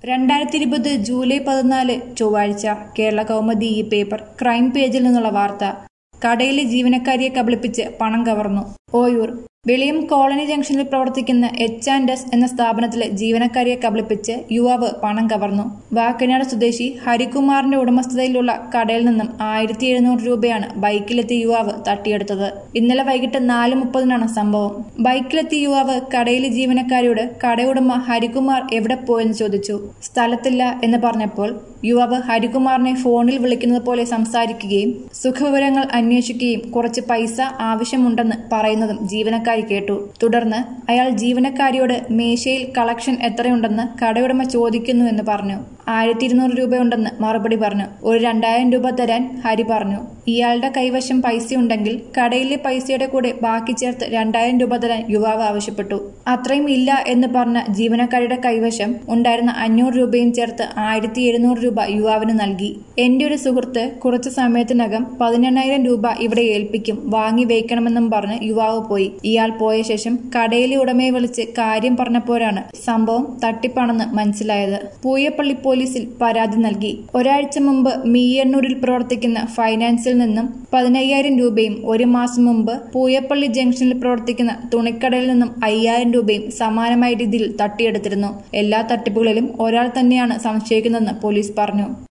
രണ്ടായിരത്തി ഇരുപത് ജൂലൈ പതിനാല് ചൊവ്വാഴ്ച കേരള കൗമുദി ഈ പേപ്പർ ക്രൈം പേജിൽ നിന്നുള്ള വാർത്ത കടയിലെ ജീവനക്കാരിയെ കബളിപ്പിച്ച് പണം കവർന്നു ഓയൂർ വെളിയം കോളനി ജംഗ്ഷനിൽ പ്രവർത്തിക്കുന്ന എച്ച് ആൻഡ് എസ് എന്ന സ്ഥാപനത്തിലെ ജീവനക്കാരിയെ കബളിപ്പിച്ച് യുവാവ് പണം കവർന്നു വാക്കനാട് സ്വദേശി ഹരികുമാറിന്റെ ഉടമസ്ഥതയിലുള്ള കടയിൽ നിന്നും ആയിരത്തി എഴുന്നൂറ് രൂപയാണ് ബൈക്കിലെത്തിയ യുവാവ് തട്ടിയെടുത്തത് ഇന്നലെ വൈകിട്ട് നാല് മുപ്പതിനാണ് സംഭവം ബൈക്കിലെത്തിയ യുവാവ് കടയിലെ ജീവനക്കാരിയോട് കടയുടമ ഹരികുമാർ എവിടെ പോയെന്ന് ചോദിച്ചു സ്ഥലത്തില്ല എന്ന് പറഞ്ഞപ്പോൾ യുവാവ് ഹരികുമാറിനെ ഫോണിൽ വിളിക്കുന്നത് പോലെ സംസാരിക്കുകയും സുഖവിവരങ്ങൾ അന്വേഷിക്കുകയും കുറച്ച് പൈസ ആവശ്യമുണ്ടെന്ന് പറയുന്നതും ജീവനക്കാരി കേട്ടു തുടർന്ന് അയാൾ ജീവനക്കാരിയോട് മേശയിൽ കളക്ഷൻ എത്രയുണ്ടെന്ന് കടയുടമ ചോദിക്കുന്നു എന്ന് പറഞ്ഞു ആയിരത്തി ഇരുന്നൂറ് രൂപയുണ്ടെന്ന് മറുപടി പറഞ്ഞു ഒരു രണ്ടായിരം രൂപ തരാൻ ഹരി പറഞ്ഞു ഇയാളുടെ കൈവശം പൈസയുണ്ടെങ്കിൽ കടയിലെ പൈസയുടെ കൂടെ ബാക്കി ചേർത്ത് രണ്ടായിരം രൂപ തരാൻ യുവാവ് ആവശ്യപ്പെട്ടു അത്രയും ഇല്ല എന്ന് പറഞ്ഞ ജീവനക്കാരിയുടെ കൈവശം ഉണ്ടായിരുന്ന അഞ്ഞൂറ് രൂപയും ചേർത്ത് ആയിരത്തി എഴുന്നൂറ് രൂപ യുവാവിന് നൽകി എന്റെ ഒരു സുഹൃത്ത് കുറച്ചു സമയത്തിനകം പതിനെണ്ണായിരം രൂപ ഇവിടെ ഏൽപ്പിക്കും വാങ്ങി വയ്ക്കണമെന്നും പറഞ്ഞ് യുവാവ് പോയി ഇയാൾ പോയ ശേഷം കടയിലെ ഉടമയെ വിളിച്ച് കാര്യം പറഞ്ഞപ്പോഴാണ് സംഭവം തട്ടിപ്പാണെന്ന് മനസ്സിലായത് പൂയപ്പള്ളി പോലീസിൽ പരാതി നൽകി ഒരാഴ്ച മുമ്പ് മീയണ്ണൂരിൽ പ്രവർത്തിക്കുന്ന ഫൈനാൻസിൽ നിന്നും പതിനയ്യായിരം രൂപയും ഒരു മാസം മുമ്പ് പൂയപ്പള്ളി ജംഗ്ഷനിൽ പ്രവർത്തിക്കുന്ന തുണിക്കടയിൽ നിന്നും അയ്യായിരം രൂപയും സമാനമായ രീതിയിൽ തട്ടിയെടുത്തിരുന്നു എല്ലാ തട്ടിപ്പുകളിലും ഒരാൾ തന്നെയാണ് സംശയിക്കുന്നതെന്ന് പോലീസ് പറഞ്ഞു